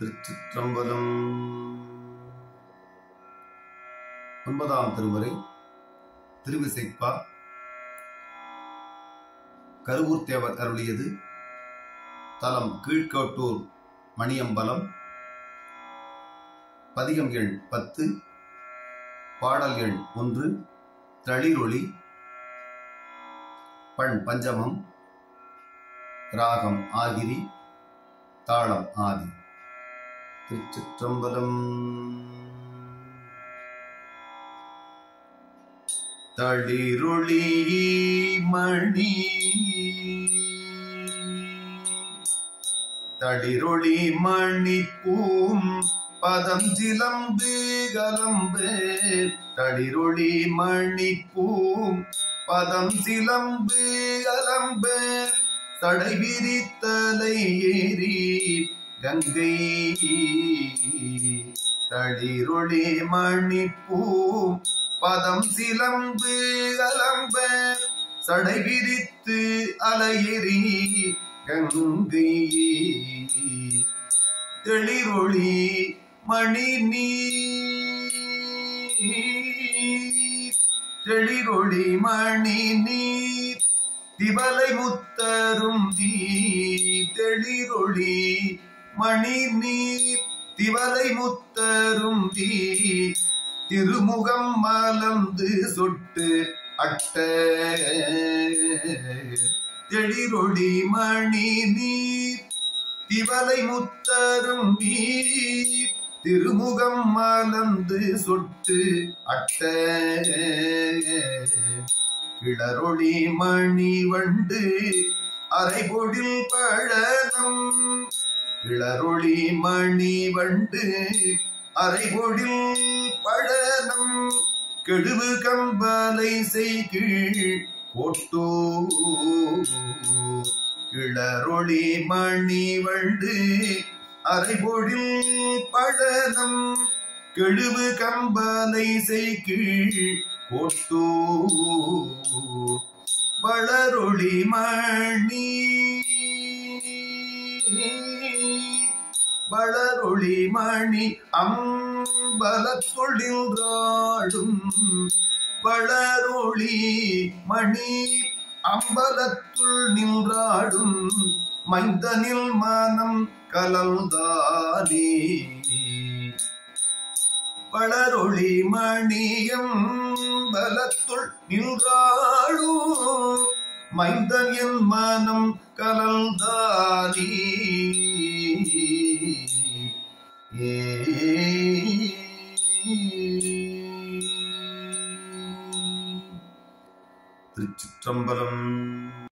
திருச்சிற்றம்பலம் ஒன்பதாம் திருமுறை திருவிசைப்பா கருவூர் தேவர் அருளியது தலம் கீழ்கோட்டூர் மணியம்பலம் பதிகம் எண் பத்து பாடல் எண் ஒன்று தளிரொளி பண் பஞ்சமம் ராகம் ஆகிரி தாளம் ஆதி திருச்சிற்றம்பலம் தளிரொளி மணி தளிரொளி மணி பூம் பதம் சிலம்பு கலம்பு தளிரொளி மணி பூம் பதம் சிலம்பு கலம்பு தடை விரித்தலை ஏறி கங்கை தளிரொளி மணி பூம் பதம் சிலம்பு அலம்ப சடை விரித்து அலையெறி கங்கை தெளிரொளி மணி நீர் தெளிரொளி மணி நீர் திவலை முத்தரும் தீ தெளிரொளி மணி நீர் திவலை முத்தரும் தீ திருமுகம் மலர்ந்து சொட்டு அட்ட தெளிரொளி மணி நீர் திவலை முத்தரும் நீர் திருமுகம் மலர்ந்து சொட்டு அட்ட கிளரொளி மணி வண்டு அரைபொடில் பழனம் கிளரொளி மணி வண்டு அரைபொடில் பழனம் கெடுவு கம்பலை செய்கீழ் கோட்டோ கிளரொளி மணி வண்டு அரைபொடில் பழனம் கெழுவு கம்பலை செய்கீழ் கோட்டோ வளரொளி மணி வளரொளி மணி அம்பலத்துள் நின்றாடும் வளரொளி மணி அம்பலத்துள் நின்றாடும் மைந்தனில் மனம் கலந்தானே வளரொளி மணியம் பலத்துள் நின்றாடும் மைந்தனின் மனம் கலந்தானே ஏ திருச்சிற்றம்பலம்